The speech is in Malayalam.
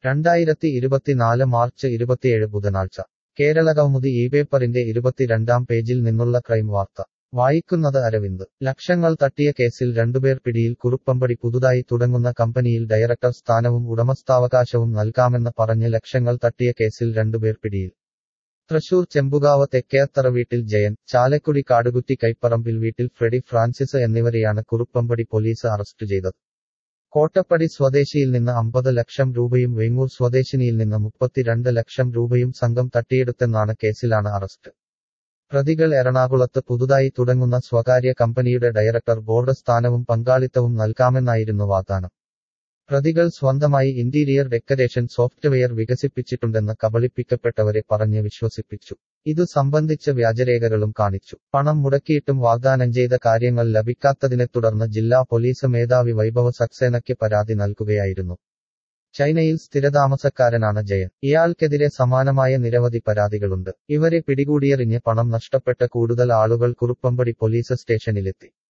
രണ്ടായിരത്തി ഇരുപത്തിനാല് മാർച്ച് ഇരുപത്തിയേഴ് ബുധനാഴ്ച കേരള കൗമുദി ഈ പേപ്പറിന്റെ ഇരുപത്തിരണ്ടാം പേജിൽ നിന്നുള്ള ക്രൈം വാർത്ത വായിക്കുന്നത് അരവിന്ദ് ലക്ഷങ്ങൾ തട്ടിയ കേസിൽ രണ്ടുപേർ പിടിയിൽ കുറുപ്പമ്പടി പുതുതായി തുടങ്ങുന്ന കമ്പനിയിൽ ഡയറക്ടർ സ്ഥാനവും ഉടമസ്ഥാവകാശവും നൽകാമെന്ന് പറഞ്ഞ് ലക്ഷങ്ങൾ തട്ടിയ കേസിൽ രണ്ടുപേർ പിടിയിൽ തൃശൂർ ചെമ്പുകാവ് തെക്കേത്തറ വീട്ടിൽ ജയൻ ചാലക്കുടി കാടുകുറ്റി കൈപ്പറമ്പിൽ വീട്ടിൽ ഫ്രെഡി ഫ്രാൻസിസ് എന്നിവരെയാണ് കുറുപ്പമ്പടി പോലീസ് അറസ്റ്റ് ചെയ്തത് കോട്ടപ്പടി സ്വദേശിയിൽ നിന്ന് അമ്പത് ലക്ഷം രൂപയും വെങ്ങൂർ സ്വദേശിനിയിൽ നിന്ന് മുപ്പത്തിരണ്ട് ലക്ഷം രൂപയും സംഘം തട്ടിയെടുത്തെന്നാണ് കേസിലാണ് അറസ്റ്റ് പ്രതികൾ എറണാകുളത്ത് പുതുതായി തുടങ്ങുന്ന സ്വകാര്യ കമ്പനിയുടെ ഡയറക്ടർ ബോർഡ് സ്ഥാനവും പങ്കാളിത്തവും നൽകാമെന്നായിരുന്നു വാഗ്ദാനം പ്രതികൾ സ്വന്തമായി ഇന്റീരിയർ ഡെക്കറേഷൻ സോഫ്റ്റ്വെയർ വികസിപ്പിച്ചിട്ടുണ്ടെന്ന് കബളിപ്പിക്കപ്പെട്ടവരെ പറഞ്ഞ് വിശ്വസിപ്പിച്ചു ഇതു സംബന്ധിച്ച വ്യാജരേഖകളും കാണിച്ചു പണം മുടക്കിയിട്ടും വാഗ്ദാനം ചെയ്ത കാര്യങ്ങൾ ലഭിക്കാത്തതിനെ തുടർന്ന് ജില്ലാ പോലീസ് മേധാവി വൈഭവ സക്സേനയ്ക്ക് പരാതി നൽകുകയായിരുന്നു ചൈനയിൽ സ്ഥിരതാമസക്കാരനാണ് ജയൻ ഇയാൾക്കെതിരെ സമാനമായ നിരവധി പരാതികളുണ്ട് ഇവരെ പിടികൂടിയെറിഞ്ഞ് പണം നഷ്ടപ്പെട്ട കൂടുതൽ ആളുകൾ കുറുപ്പമ്പടി പോലീസ് സ്റ്റേഷനിലെത്തി